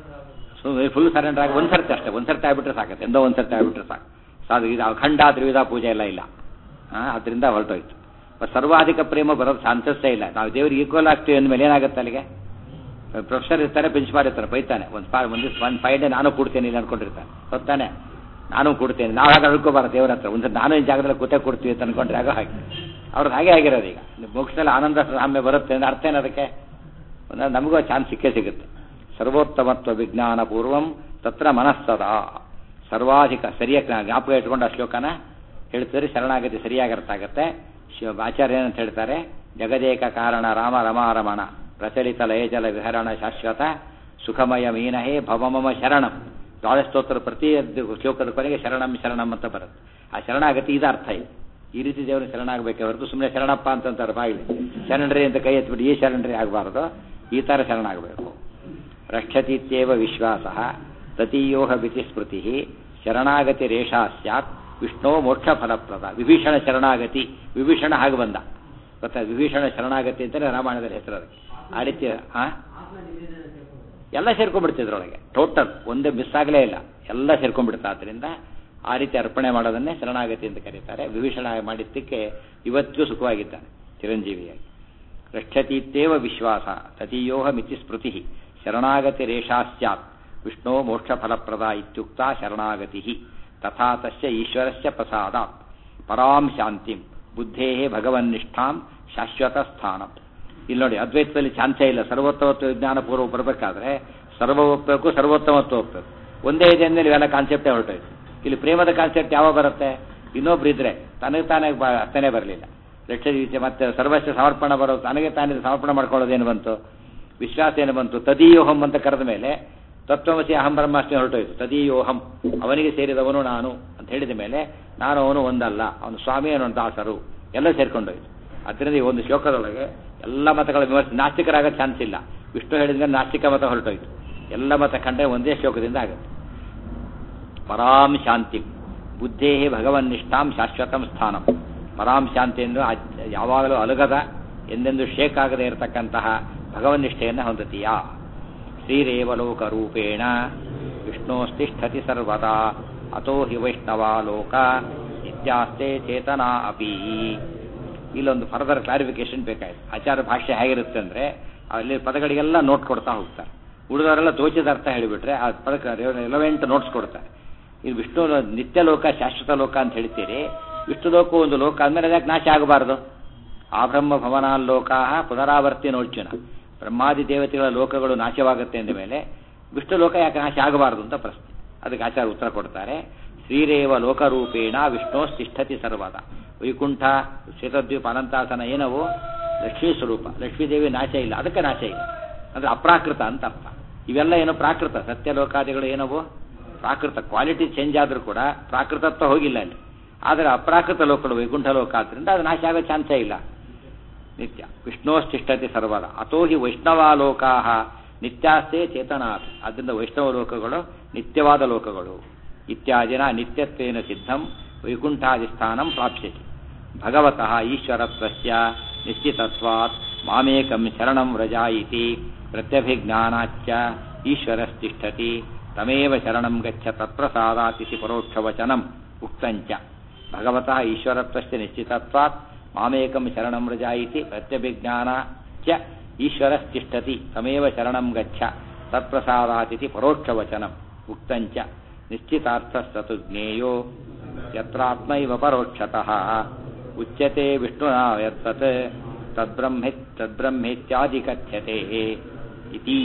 ಸೊ ಫುಲ್ ಸರೆಂಡರ್ ಆಗಿ ಒಂದು ಸರ್ತಿ ಅಷ್ಟೇ ಒಂದು ಸರ್ತಿ ಆಗ್ಬಿಟ್ರೆ ಸಾಕತ್ತೆ ಎಂದೋ ಒಂದು ಸರ್ತಿ ಆಗ್ಬಿಟ್ರೆ ಸಾಕು ಸಾಧು ಇದು ಅಖಂಡ ತ್ರಿವಿಧ ಪೂಜೆ ಎಲ್ಲ ಇಲ್ಲ ಹಾಂ ಅದರಿಂದ ಹೊರಟೋಯ್ತು ಬಟ್ ಸರ್ವಾಧಿಕ ಪ್ರೇಮ ಬರೋದು ಚಾನ್ಸಸ್ಸೇ ಇಲ್ಲ ನಾವು ದೇವ್ರಿಗೆ ಈಕ್ವಲ್ ಆಗ್ತೀವಿ ಅಂದಮೇಲೆ ಏನಾಗುತ್ತೆ ಅಲ್ಲಿಗೆ ಪ್ರೊಫೆಸರ್ ಇರ್ತಾರೆ ಪ್ರಿನ್ಸಿಪಾಲ್ ಇರ್ತಾರೆ ಬೈತಾನೆ ಒಂದು ಫಾ ಒಂದು ಒಂದು ಫೈವ್ ಡೇ ನಾನು ಕೊಡ್ತೇನೆ ಇಲ್ಲ ಅನ್ಕೊಂಡಿರ್ತಾನೆ ಗೊತ್ತಾನೆ ನಾನು ಕೊಡ್ತೇನೆ ನಾವು ಹಾಗೆ ಅಳ್ಕೋಬಾರ ದೇವ್ರ ಹತ್ರ ಒಂದು ನಾನು ಈ ಜಾಗದಲ್ಲಿ ಕೂತೆ ಕೊಡ್ತೀವಿ ಅಂತ ಅನ್ಕೊಂಡ್ರೆ ಆಗ ಹಾಗೆ ಅವ್ರದ್ದು ಹಾಗೆ ಆಗಿರೋದು ಈಗ ಮೋಕ್ಷದಲ್ಲಿ ಆನಂದ ಸಾಮ್ಯ ಬರುತ್ತೆ ಅಂದ್ರೆ ಅರ್ಥ ಏನು ಅದಕ್ಕೆ ಒಂದು ನಮಗೂ ಚಾನ್ಸ್ ಸಿಕ್ಕೇ ಸಿಗುತ್ತೆ ಸರ್ವೋತ್ತಮತ್ವ ವಿಜ್ಞಾನ ಪೂರ್ವಂ ತತ್ರ ಮನಸ್ಸದ ಸರ್ವಾಧಿಕ ಸರಿಯಾಗಿ ಜ್ಞಾಪಕ ಇಟ್ಕೊಂಡು ಆ ಶ್ಲೋಕನ ಹೇಳ್ತಾರೆ ಶರಣಾಗತಿ ಸರಿಯಾಗಿ ಅರ್ಥ ಆಗುತ್ತೆ ಶಿವ ಆಚಾರ್ಯ ಏನಂತ ಹೇಳ್ತಾರೆ ಜಗದೇಕ ಕಾರಣ ರಾಮ ರಮಾರಮಣ ಪ್ರಚಲಿತ ಲಯಜಲ ವಿಹರಣ ಶಾಶ್ವತ ಸುಖಮಯ ಮೀನಹೇ ಭವಮಮ ಶರಣಂ ದ್ವಾದಸ್ತೋತ್ರ ಪ್ರತಿ ಶ್ಲೋಕದ ಕೊನೆಗೆ ಶರಣಂ ಶರಣಂ ಅಂತ ಬರುತ್ತೆ ಆ ಶರಣಾಗತಿ ಇದು ಅರ್ಥ ಇದೆ ಈ ರೀತಿ ದೇವರು ಶರಣಾಗಬೇಕೆ ಹೊರತು ಸುಮ್ಮನೆ ಶರಣಪ್ಪ ಅಂತಂತಾರೆ ಬಾಯಿಲಿ ಶರಣರಿ ಅಂತ ಕೈ ಎತ್ಬಿಟ್ಟು ಈ ಶರಣರಿ ಆಗಬಾರ್ದು ಈ ಥರ ಶರಣಾಗಬೇಕು ರಕ್ಷತೀತ್ಯೇವ ವಿಶ್ವಾಸ ತತೀಯೋಹ ಬಿತಿ ಸ್ಮೃತಿ ಶರಣಾಗತಿ ರೇಷಾ ಸ್ಯಾತ್ ವಿಷ್ಣು ಮೋಕ್ಷ ಫಲಪ್ರದ ವಿಭೀಷಣ ಶರಣಾಗತಿ ವಿಭೀಷಣ ಹಾಗೆ ಬಂದ ಗೊತ್ತಾ ವಿಭೀಷಣ ಶರಣಾಗತಿ ಅಂತಲೇ ರಾಮಾಯಣದಲ್ಲಿ ಹೆಸರು ಅದಕ್ಕೆ ಆ ರೀತಿ ಆ ಎಲ್ಲ ಸೇರ್ಕೊಂಡ್ಬಿಡ್ತಿದ್ರೊಳಗೆ ಟೋಟಲ್ ಒಂದೇ ಮಿಸ್ ಆಗಲೇ ಇಲ್ಲ ಎಲ್ಲ ಸೇರ್ಕೊಂಡ್ಬಿಡ್ತಾ ಆದ್ದರಿಂದ ಆ ರೀತಿ ಅರ್ಪಣೆ ಮಾಡೋದನ್ನೇ ಶರಣಾಗತಿ ಅಂತ ಕರೀತಾರೆ ವಿಭೀಷಣ ಮಾಡಿದ್ದಕ್ಕೆ ಇವತ್ತಿಗೂ ಸುಖವಾಗಿದ್ದಾನೆ ಚಿರಂಜೀವಿಯಾಗಿ ರಕ್ಷತೀತ್ಯೇವ ವಿಶ್ವಾಸ ತತೀಯೋಹ ಮಿತಿ ಸ್ಮೃತಿ ಶರಣಾಗತಿ ರೇಷಾ ಸ್ಯಾತ್ ವಿಷ್ಣು ಮೋಕ್ಷ ಫಲಪ್ರದ ಇತ್ಯುಕ್ತ ಶರಣಾಗತಿ ತಥಾ ತಸ್ಯ ಈಶ್ವರಸ್ಯ ಪ್ರಸಾದ ಪರಾಂ ಶಾಂತಿಂ ಬುದ್ಧೇ ಭಗವನ್ನಿಷ್ಠಾಂ ಶಾಶ್ವತ ಸ್ಥಾನಂ ಇಲ್ಲಿ ನೋಡಿ ಅದ್ವೈತದಲ್ಲಿ ಚಾನ್ಸೇ ಇಲ್ಲ ಸರ್ವೋತ್ತಮತ್ವ ವಿಜ್ಞಾನಪೂರ್ವ ಬರಬೇಕಾದ್ರೆ ಸರ್ವ ಒಪ್ಪಬೇಕು ಸರ್ವೋತ್ತಮತ್ವ ಒಪ್ಪಬೇಕು ಒಂದೇ ಇದೆ ಅಂದಮೇಲೆ ಇವೆಲ್ಲ ಕಾನ್ಸೆಪ್ಟೇ ಹೊರಟೋಯ್ತು ಇಲ್ಲಿ ಪ್ರೇಮದ ಕಾನ್ಸೆಪ್ಟ್ ಯಾವಾಗ ಬರುತ್ತೆ ಇನ್ನೊಬ್ರು ಇದ್ರೆ ತನಗೆ ತಾನೇ ಬ ಅರ್ಥನೇ ಬರಲಿಲ್ಲ ಲಕ್ಷ ದಿವಸ ಮತ್ತೆ ಸರ್ವಸ್ವ ಸಮರ್ಪಣೆ ಬರೋದು ತನಗೆ ತಾನೇ ಸಮರ್ಪಣೆ ಮಾಡ್ಕೊಳ್ಳೋದೇನು ಬಂತು ವಿಶ್ವಾಸ ಏನು ಬಂತು ತದೀಯೋಹಂ ಅಂತ ಕರೆದ ಮೇಲೆ ತತ್ವಮಸಿ ಅಹಂ ಬ್ರಹ್ಮಾಸ್ಮಿ ಹೊರಟೋಯ್ತು ತದೀಯೋಹಂ ಅವನಿಗೆ ಸೇರಿದವನು ನಾನು ಅಂತ ಹೇಳಿದ ಮೇಲೆ ನಾನು ಅವನು ಒಂದಲ್ಲ ಅವನು ಸ್ವಾಮಿ ಅವನು ದಾಸರು ಎಲ್ಲ ಸೇರ್ಕೊಂಡೋಯ್ತು ಅದರಿಂದ ಈ ಒಂದು ಶ್ಲೋಕದೊಳಗೆ ಎಲ್ಲ ಮತಗಳ ವಿಮರ್ಶೆ ನಾಸ್ತಿಕರಾಗೋ ಚಾನ್ಸ್ ಇಲ್ಲ ವಿಷ್ಣು ಹೇಳಿದ್ರೆ ನಾಸ್ತಿಕ ಮತ ಹೊರಟೋಯ್ತು ಎಲ್ಲ ಮತ ಕಂಡ್ರೆ ಒಂದೇ ಶ್ಲೋಕದಿಂದ ಆಗುತ್ತೆ ಪರಾಂ ಶಾಂತಿ ಬುದ್ಧೇ ಭಗವನ್ನಿಷ್ಠಾಂ ಶಾಶ್ವತಂ ಸ್ಥಾನಂ ಪರಾಂ ಶಾಂತಿ ಎಂದು ಅಜ್- ಯಾವಾಗಲೂ ಅಲಗದ ಎಂದೆಂದು ಶೇಕ್ ಆಗದೆ ಇರತಕ್ಕಂತಹ ಭಗವನ್ನಿಷ್ಠೆಯನ್ನು ಹೊಂದತೀಯಾ ಶ್ರೀರೇವಲೋಕ ರೂಪೇಣ ವಿಷ್ಣೋಸ್ತಿಷ್ಠತಿ ಸರ್ವದಾ ಅತೋ ಹಿ ವೈಷ್ಣವ ಲೋಕ ನಿತ್ಯಾಸ್ತೆ ಚೇತನಾ ಅಪಿ ಇಲ್ಲೊಂದು ಫರ್ದರ್ ಕ್ಲಾರಿಫಿಕೇಶನ್ ಬೇಕಾಯ್ತು ಆಚಾರ ಭಾಷೆ ಹೇಗಿರುತ್ತೆ ಅಂದ್ರೆ ಅಲ್ಲಿ ಪದಗಳಿಗೆಲ್ಲ ನೋಟ್ ಕೊಡ್ತಾ ಹೋಗ್ತಾರೆ ಉಳಿದವರೆಲ್ಲ ತೋಚಿದ ಅರ್ಥ ಹೇಳಿಬಿಟ್ರೆ ಆ ಪದಕ್ಕೆ ರಿಲವೆಂಟ್ ನೋಟ್ಸ್ ಕೊಡ್ತಾರೆ ಇದು ವಿಷ್ಣು ನಿತ್ಯ ಲೋಕ ಶಾಶ್ವತ ಲೋಕ ಅಂತ ಹೇಳ್ತೀರಿ ವಿಷ್ಣು ಲೋಕ ಒಂದು ಲೋಕ ಅಂದಮೇಲೆ ಅದಕ್ಕೆ ನಾಶ ಆಗಬಾರ್ದು ಆ ಬ್ರಹ್ಮ ಭವನಾಲ್ಲೋಕಾ ಪುನರಾವರ್ತಿ ನೋಡ್ಚುನ ಬ್ರಹ್ಮಾದಿ ದೇವತೆಗಳ ಲೋಕಗಳು ನಾಶವಾಗುತ್ತೆ ಅಂದ ಮೇಲೆ ವಿಷ್ಣು ಲೋಕ ಯಾಕೆ ನಾಶ ಆಗಬಾರದು ಅಂತ ಪ್ರಶ್ನೆ ಅದಕ್ಕೆ ಆಚಾರ ಉತ್ತರ ಕೊಡ್ತಾರೆ ಶ್ರೀರೇವ ಲೋಕರೂಪೇಣ ವಿಷ್ಣು ತಿಷ್ಠತಿ ಸರ್ವದ ವೈಕುಂಠ ಶ್ವೇತದ್ವೀಪ ಅನಂತಾಸನ ಏನವು ಲಕ್ಷ್ಮೀ ಸ್ವರೂಪ ಲಕ್ಷ್ಮೀದೇವಿ ನಾಶ ಇಲ್ಲ ಅದಕ್ಕೆ ನಾಶ ಇಲ್ಲ ಅಂದ್ರೆ ಅಪ್ರಾಕೃತ ಅಂತ ಅರ್ಥ ಇವೆಲ್ಲ ಏನು ಪ್ರಾಕೃತ ಸತ್ಯಲೋಕಾದಿಗಳು ಏನವು ಪ್ರಾಕೃತ ಕ್ವಾಲಿಟಿ ಚೇಂಜ್ ಆದ್ರೂ ಕೂಡ ಪ್ರಾಕೃತತ್ವ ಹೋಗಿಲ್ಲ ಅಲ್ಲಿ ಆದರೆ ಅಪ್ರಾಕೃತ ಲೋಕಗಳು ವೈಕುಂಠ ಲೋಕ ಆದ್ರಿಂದ ಅದು ನಾಶ ಆಗೋ ಚಾನ್ಸೇ ಇಲ್ಲ ನಿತ್ಯ ವಿಷ್ಣೋಶ್ಚಿಷ್ಟತೆ ಸರ್ವದ ಅಥೋ ಹಿ ವೈಷ್ಣವಾಲೋಕಾ ನಿತ್ಯಾಸ್ತೆ ಚೇತನಾತ್ ಅದರಿಂದ ವೈಷ್ಣವ ಲೋಕಗಳು ನಿತ್ಯವಾದ ಲೋಕಗಳು ಇತ್ಯಾದಿನ ನಿತ್ಯತ್ವೇನ ಸಿದ್ಧಂ ವೈಕುಂಠಾದಿಸ್ಥಾನಂ ಪ್ರಾಪ್ಸ್ಯತಿ ಭಗವತಃ ಈಶ್ವರತ್ವಸ್ಯ ನಿಶ್ಚಿತತ್ವಾತ್ ಮಾಮೇಕಂ ಶರಣಂ ವ್ರಜ ಇತಿ ಪ್ರತ್ಯಭಿಜ್ಞಾನಾಚ್ಚ ಈಶ್ವರಸ್ತಿಷ್ಠತಿ ತಮೇವ ಶರಣಂ ಗಚ್ಚ ತತ್ಪ್ರಸಾದಾತಿಸಿ ಪರೋಕ್ಷವಚನಂ ಉಕ್ತಂಚ ಭಗವತಃ ಈಶ್ವರತ್ವಸ್ಯ ನಿಶ್ಚಿತತ್ವಾತ್ ಮಾಮೇಕಂ ಶರಣಂ ವ್ರಜ ಇತಿ ಪ್ರತ್ಯಭಿಜ್ಞಾನ ಚ ಈಶ್ವರಸ್ತಿಷ್ಠತಿ ತಮೇವ ಶರಣಂ ಗಚ್ಚ ತತ್ಪ್ರಸಾದಾತಿಥಿ ಪರೋಕ್ಷವಚನಂ ಉಕ್ತಂಚ ನಿಶ್ಚಿತಾರ್ಥಸ್ತತು ಜ್ಞೇಯೋ ಯತ್ರಾತ್ಮೈವ ಪರೋಕ್ಷತಃ ಉಚ್ಯತೆ ವಿಷ್ಣುನಾ ಯತ್ತತ್ ತದ್ಬ್ರಹ್ಮಿ ತದ್ಬ್ರಹ್ಮೇತ್ಯಾದಿ ಕಥ್ಯತೆ ಇತಿ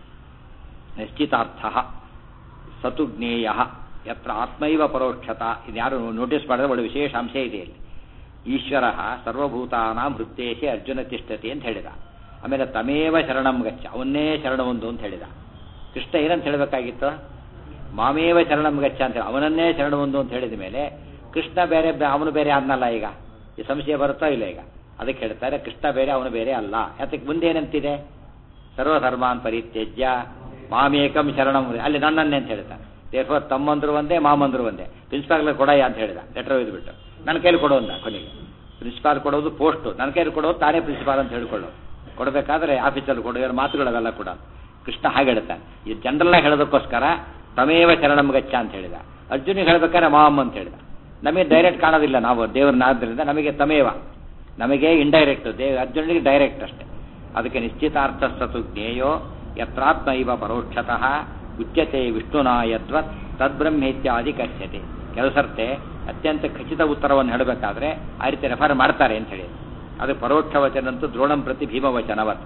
ನಿಶ್ಚಿತಾರ್ಥ ಸತು ಜ್ಞೇಯ ಯತ್ರ ಆತ್ಮೈವ ಪರೋಕ್ಷತ ಇದ್ಯಾರು ನೋಟಿಸ್ ಮಾಡಿದ್ರೆ ಒಳ್ಳೆ ವಿಶೇಷ ಅಂಶ ಇದೆ ಇಲ್ಲಿ ಈಶ್ವರ ಸರ್ವಭೂತಾನಾಂ ಹೃದ್ದೇಶೆ ಅರ್ಜುನ ತಿಷ್ಠತಿ ಅಂತ ಹೇಳಿದ ಆಮೇಲೆ ತಮೇವ ಶರಣಂ ಗಚ್ಚ ಅವನ್ನೇ ಶರಣವೊಂದು ಅಂತ ಹೇಳಿದ ಕೃಷ್ಣ ಏನಂತ ಹೇಳಬೇಕಾಗಿತ್ತು ಮಾಮೇವ ಶರಣಂ ಗಚ್ಚ ಅಂತ ಹೇಳಿ ಅವನನ್ನೇ ಶರಣವೊಂದು ಅಂತ ಹೇಳಿದ ಮೇಲೆ ಕೃಷ್ಣ ಬೇರೆ ಬ- ಅವನು ಬೇರೆ ಅನ್ನಲ್ಲ ಈಗ ಈ ಸಂಶಯ ಬರುತ್ತಾ ಇಲ್ಲ ಈಗ ಅದಕ್ಕೆ ಹೇಳ್ತಾರೆ ಕೃಷ್ಣ ಬೇರೆ ಅವನು ಬೇರೆ ಅಲ್ಲ ಅದಕ್ಕೆ ಮುಂದೆ ಏನಂತಿದೆ ಸರ್ವಧರ್ಮಾನ್ ಪರಿತ್ಯಜ್ಯ ಮಾಮೇಕಂ ಶರಣಂ ವ್ರಜ. ಅಲ್ಲಿ ನನ್ನನ್ನೇ ಅಂತ ಹೇಳ್ತಾರೆ ದೇರ್ಫೋರ್ ತಮ್ಮಂದ್ರು ಒಂದೇ ಮಾಮಂದ್ರು ಒಂದೇ ಪ್ರಿನ್ಸಿಪಾಲ್ ಕೊಡಯ್ಯ ಅಂತ ಹೇಳಿದ ಲೆಟರ್ ಒಯ್ದುಬಿಟ್ಟು ನನ್ನ ಕೈಲಿ ಕೊಡು ಅಂದ ಕೊನೆಗೆ ಪ್ರಿನ್ಸಿಪಾಲ್ ಕೊಡೋದು ಪೋಸ್ಟು ನನ್ನ ಕೈಲಿ ಕೊಡೋದು ತಾನೇ ಪ್ರಿನ್ಸಿಪಾಲ್ ಅಂತ ಹೇಳ್ಕೊಳ್ಳೋದು ಕೊಡಬೇಕಾದ್ರೆ ಆಫೀಸಲ್ಲಿ ಕೊಡೋ ಮಾತುಗಳವೆಲ್ಲ ಕೂಡ ಕೃಷ್ಣ ಹಾಗೆ ಹೇಳ್ತಾನೆ ಈ ಜನರಲ್ನಾಗ ಹೇಳೋದಕ್ಕೋಸ್ಕರ ತಮೇವ ಶರಣಂ ಗಚ್ಚ ಅಂತ ಹೇಳಿದ ಅರ್ಜುನಿಗೆ ಹೇಳ್ಬೇಕಾದ್ರೆ ಮಾಮ್ ಅಂತ ಹೇಳಿದ ನಮಗೆ ಡೈರೆಕ್ಟ್ ಕಾಣೋದಿಲ್ಲ ನಾವು ದೇವ್ರನ್ನಾದ್ರಿಂದ ನಮಗೆ ತಮೇವ ನಮಗೆ ಇಂಡೈರೆಕ್ಟ್ ದೇವ್ ಅರ್ಜುನಿಗೆ ಡೈರೆಕ್ಟ್ ಅಷ್ಟೇ ಅದಕ್ಕೆ ನಿಶ್ಚಿತಾರ್ಥಸ್ತತು ಜ್ಞೇಯೋ ಯತ್ರಾತ್ಮ ಇವ ಪರೋಕ್ಷತಃ ಉಚ್ಯತೆ ವಿಷ್ಣುನಾ ಯದ್ವತ್ ತದ್ಬ್ರಹ್ಮೇತ್ಯಾದಿ ಕಥ್ಯತೆ ಕೆಲವು ಸರ್ತೆ ಅತ್ಯಂತ ಖಚಿತ ಉತ್ತರವನ್ನು ಹೇಳಬೇಕಾದ್ರೆ ಆ ರೀತಿ ರೆಫರ್ ಮಾಡ್ತಾರೆ ಅಂತ ಹೇಳಿ ಅದು ಪರೋಕ್ಷ ವಚನ ಅಂತೂ ದ್ರೋಣಂ ಪ್ರತಿ ಭೀಮವಚನವತ್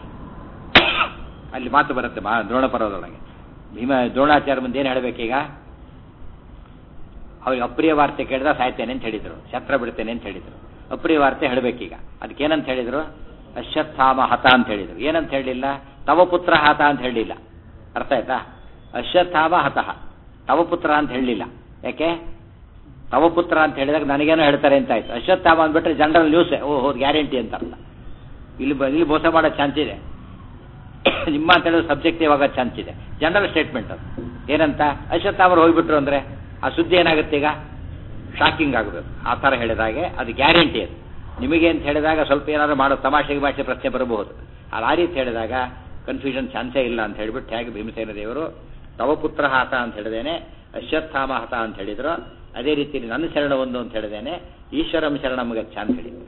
ಅಲ್ಲಿ ಮಾತು ಬರುತ್ತೆ ಮಾ ದ್ರೋಣ ಪರ್ವದೊಳಗೆ ಭೀಮ ದ್ರೋಣಾಚಾರ್ಯ ಮುಂದೆ ಏನು ಹೇಳಬೇಕೀಗ ಅವ್ರಿಗೆ ಅಪ್ರಿಯ ವಾರ್ತೆ ಕೇಳಿದ ಸಾಯ್ತೇನೆ ಅಂತ ಹೇಳಿದ್ರು ಶಸ್ತ್ರ ಬಿಡ್ತೇನೆ ಅಂತ ಹೇಳಿದ್ರು ಅಪ್ರಿಯ ವಾರ್ತೆ ಹೇಳಬೇಕೀಗ ಅದಕ್ಕೇನಂತ ಹೇಳಿದ್ರು ಅಶ್ವತ್ಥಾಮ ಹತ ಅಂತ ಹೇಳಿದ್ರು ಏನಂತ ಹೇಳಲಿಲ್ಲ ತವ ಪುತ್ರ ಹತ ಅಂತ ಹೇಳಲಿಲ್ಲ ಅರ್ಥ ಆಯ್ತಾ ಅಶ್ವತ್ಥಾಮ ಹತಃ ತವ ಪುತ್ರ ಅಂತ ಹೇಳಲಿಲ್ಲ ಯಾಕೆ ತವ ಪುತ್ರ ಅಂತ ಹೇಳಿದಾಗ ನನಗೇನೋ ಹೇಳ್ತಾರೆ ಅಂತ ಆಯ್ತು ಅಶ್ವತ್ಥಾಮ ಅಂದ್ಬಿಟ್ರೆ ಜನರಲ್ ನ್ಯೂಸ್ ಓ ಹೌದು ಗ್ಯಾರಂಟಿ ಅಂತ ಅರ್ಥ ಇಲ್ಲಿ ಬ- ಇಲ್ಲಿ ಮೋಸ ಮಾಡೋ ಚಾನ್ಸ್ ಇದೆ ನಿಮ್ಮ ಅಂತ ಹೇಳೋದು ಸಬ್ಜೆಕ್ಟಿವ್ ಆಗೋ ಚಾನ್ಸ್ ಇದೆ ಜನರಲ್ ಸ್ಟೇಟ್ಮೆಂಟ್ ಅದು ಏನಂತ ಅಶ್ವತ್ಥಾಮರು ಹೋಗ್ಬಿಟ್ರು ಅಂದ್ರೆ ಆ ಸುದ್ದಿ ಏನಾಗುತ್ತೆ ಈಗ ಶಾಕಿಂಗ್ ಆಗಬೇಕು ಆ ಥರ ಹೇಳಿದಾಗೆ ಅದು ಗ್ಯಾರಂಟಿ ಅದು ನಿಮಗೆ ಅಂತ ಹೇಳಿದಾಗ ಸ್ವಲ್ಪ ಏನಾದ್ರು ಮಾಡೋ ತಮಾಷೆಗೆ ಭಾಷೆ ಪ್ರಶ್ನೆ ಬರಬಹುದು ಆ ರೀತಿ ಹೇಳಿದಾಗ ಕನ್ಫ್ಯೂಷನ್ ಚಾನ್ಸೇ ಇಲ್ಲ ಅಂತ ಹೇಳಿಬಿಟ್ಟು ಹೇಗೆ ಭೀಮಸೇನ ದೇವರು ತವ ಪುತ್ರ ಹತ ಅಂತ ಹೇಳಿದೇನೆ ಅಶ್ವತ್ಥಾಮ ಹತ ಅಂತ ಹೇಳಿದ್ರು ಅದೇ ರೀತಿ ನನ್ನ ಶರಣ ಒಂದು ಅಂತ ಹೇಳಿದೇನೆ ಈಶ್ವರಂ ಶರಣಂ ಗಚ್ಚ ಅಂತ ಹೇಳಿದ್ರು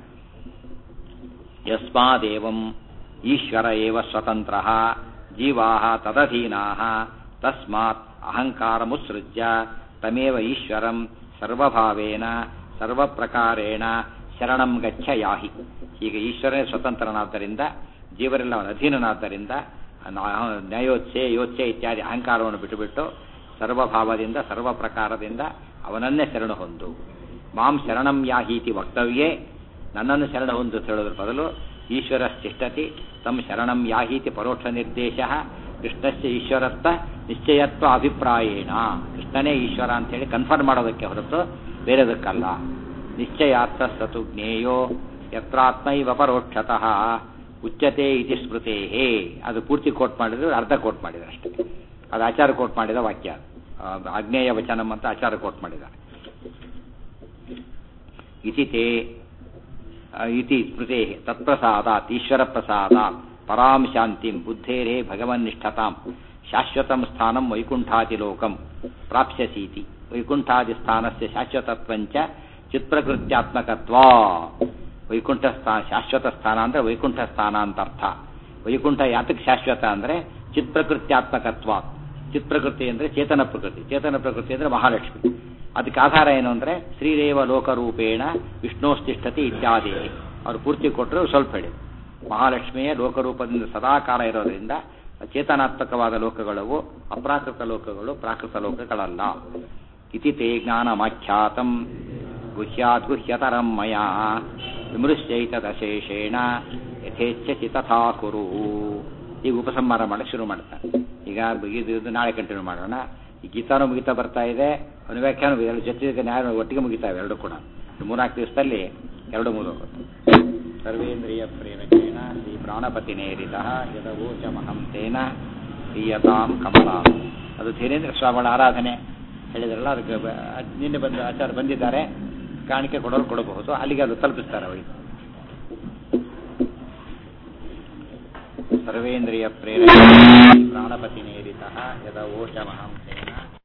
ಯಸ್ಮಾದೇವಂ ಈಶ್ವರ ಏವ ಸ್ವತಂತ್ರ ಜೀವಾ ತದಧೀನಾ ತಸ್ಮಾತ್ ಅಹಂಕಾರ ಮುತ್ಸೃಜ್ಯ ತಮೇವ ಈಶ್ವರಂ ಸರ್ವಭಾವೇನ ಸರ್ವ ಪ್ರಕಾರೇಣ ಶರಣಂ ಗಚ್ಚ ಯಾಹಿ ಈಗ ಈಶ್ವರನೇ ಸ್ವತಂತ್ರನಾದ್ದರಿಂದ ಜೀವರೆಲ್ಲ ಅವನ ಅಧೀನನಾದ್ದರಿಂದ ನಾ- ನ್ಯಾಯೋಚ್ಛೆ ಯೋಚ್ಛೆ ಇತ್ಯಾದಿ ಅಹಂಕಾರವನ್ನು ಬಿಟ್ಟುಬಿಟ್ಟು ಸರ್ವಭಾವದಿಂದ ಸರ್ವ ಪ್ರಕಾರದಿಂದ ಅವನನ್ನೇ ಶರಣ ಹೊಂದು ಮಾಂ ಶರಣಂ ಯಾಹೀತಿ ವಕ್ತವ್ಯೇ ನನ್ನನ್ನು ಶರಣ ಹೊಂದು ಅಂತ ಹೇಳೋದ್ರ ಬದಲು ಈಶ್ವರ ಶಿಷ್ಟತಿ ತಮ್ಮ ಶರಣಂ ಯಾಹೀತಿ ಪರೋಕ್ಷ ನಿರ್ದೇಶ ಕೃಷ್ಣಸ್ಯ ಈಶ್ವರತ್ವ ನಿಶ್ಚಯತ್ವ ಅಭಿಪ್ರಾಯೇಣ ಕೃಷ್ಣನೇ ಈಶ್ವರ ಅಂತೇಳಿ ಕನ್ಫರ್ಮ್ ಮಾಡೋದಕ್ಕೆ ಹೊರತು ಬೇರೆದಕ್ಕಲ್ಲ ನಿಶ್ಚಯಾರ್ಥ ಸತು ಜ್ಞೇಯೋ ಯತ್ರಾತ್ಮೈವ ಪರೋಕ್ಷತಃ ಉಚ್ಚತೆ ಇತಿ ಸ್ಮೃತೇ ಅದು ಪೂರ್ತಿ ಕೋಟ್ ಮಾಡಿದ್ರು ಅರ್ಧ ಕೋಟ್ ಮಾಡಿದ್ರು ಅಷ್ಟೇ ಅದು ಆಚಾರ ಕೋಟ್ ಮಾಡಿದ ವಾಕ್ಯ ಆ, ಆಗ್ನೇಯ ವಚನಂ ಅಂತ ಆಚಾರ ಕೋಟ್ ಮಾಡಿದ್ದಾರೆ ಇತಿ ತೇ ಆ, ಇತಿ ಸ್ಮೃತೆ ತತ್ಪ್ರಸಾದಾತ್ ಈಶ್ವರ ಪ್ರಸಾದಾತ್ ಪರಾಂ ಶಾಂತಿಂ ಬುದ್ಧೇರೇ ಭಗವನ್ನಿಷ್ಠತಾಂ ಶಾಶ್ವತಂ ಸ್ಥಾನಂ ವೈಕುಂಠಾದಿಲೋಕಂ ಪ್ರಾಪ್ಸ್ಯಸೀತಿ ವೈಕುಂಠಾದಿ ಸ್ಥಾನಸ್ಯ ಶಾಶ್ವತತ್ವಂಚ ಚಿತ್ಪ್ರಕೃತ್ಯಾತ್ಮಕತ್ವಾ ವೈಕುಂಠ ಸ್ಥಾನ ಶಾಶ್ವತ ಸ್ಥಾನ ಅಂದ್ರೆ ವೈಕುಂಠ ಸ್ಥಾನ ಅಂತ ಅರ್ಥ ವೈಕುಂಠ ಯಾತಕ್ಕೆ ಶಾಶ್ವತ ಅಂದ್ರೆ ಚಿತ್ಪ್ರಕೃತ್ಯಾತ್ಮಕತ್ವ ಚಿತ್ಪ್ರಕೃತಿ ಅಂದ್ರೆ ಚೇತನ ಪ್ರಕೃತಿ ಚೇತನ ಪ್ರಕೃತಿ ಅಂದ್ರೆ ಮಹಾಲಕ್ಷ್ಮಿ ಅದಕ್ಕೆ ಆಧಾರ ಏನು ಅಂದ್ರೆ ಶ್ರೀದೇವ ಲೋಕರೂಪೇಣ ವಿಷ್ಣೋಸ್ತಿಷ್ಠತಿ ಇತ್ಯಾದಿ ಅವ್ರು ಪೂರ್ತಿ ಕೊಟ್ಟರು ಸ್ವಲ್ಪ ಹೇಳಿ ಮಹಾಲಕ್ಷ್ಮಿಯ ಲೋಕರೂಪದಿಂದ ಸದಾಕಾಲ ಇರೋದ್ರಿಂದ ಚೇತನಾತ್ಮಕವಾದ ಲೋಕಗಳವು ಅಪ್ರಾಕೃತ ಲೋಕಗಳು ಪ್ರಾಕೃತ ಲೋಕಗಳಲ್ಲ ಇತಿ ತೇ ಜ್ಞಾನಮಾಖ್ಯಾತಂ ಗುಹ್ಯಾತ್ ಗುಹ್ಯತರಂ ಮಯಾ ವಿಮೃಶ್ಚೈತದಶೇಷೇಣ ಯಥೇಚ್ಛಸಿ ತಥಾ ಕುರು ಈಗ ಉಪಸಂಹಾರ ಮಾಡಕ್ಕೆ ಶುರು ಮಾಡ್ತಾನೆ ಈಗ ಇದು ಇದು ನಾಳೆ ಕಂಟಿನ್ಯೂ ಮಾಡೋಣ ಈ ಗೀತಾನು ಮುಗಿತಾ ಬರ್ತಾ ಇದೆ ಅವನ ವ್ಯಾಖ್ಯಾನ ಎರಡು ಜೊತೆಗೆ ನ್ಯಾಯ ಒಟ್ಟಿಗೆ ಮುಗಿತಾವೆ ಎರಡು ಕೂಡ ಮೂರ್ನಾಲ್ಕು ದಿವಸದಲ್ಲಿ ಎರಡು ಮುಗಿದೋಗುತ್ತೆ ಸರ್ವೇಂದ್ರಿಯ ಪ್ರೇರಕೇಣ ಶ್ರೀ ಪ್ರಾಣಪತಿನೇರಿತ ಯದವೋಚ ಮಹಂ ತೇನ ಪ್ರಿಯತಾಂ ಕಮಲಾ ಅದು ಧೀರೇಂದ್ರ ಸ್ವಾಮಿಗಳ ಆರಾಧನೆ ಹೇಳಿದ್ರಲ್ಲ ಅದಕ್ಕೆ ಬ- ಅದ್ ನಿನ್ನೆ ಬಂದ ಆಚಾರ ಬಂದಿದ್ದಾರೆ ಕಾಣಿಕೆ ಕೊಡೋರು ಕೊಡಬಹುದು ಅಲ್ಲಿಗೆ ಅದು ತಲುಪಿಸ್ತಾರೆ ಅವರಿಗೆ ಸರ್ವೇಂದ್ರಿಯ ಪ್ರೇರಕ ಪ್ರಾಣಪತಿನೇರಿತ ಯದವೋಚ ಮಹಂ ತೇನ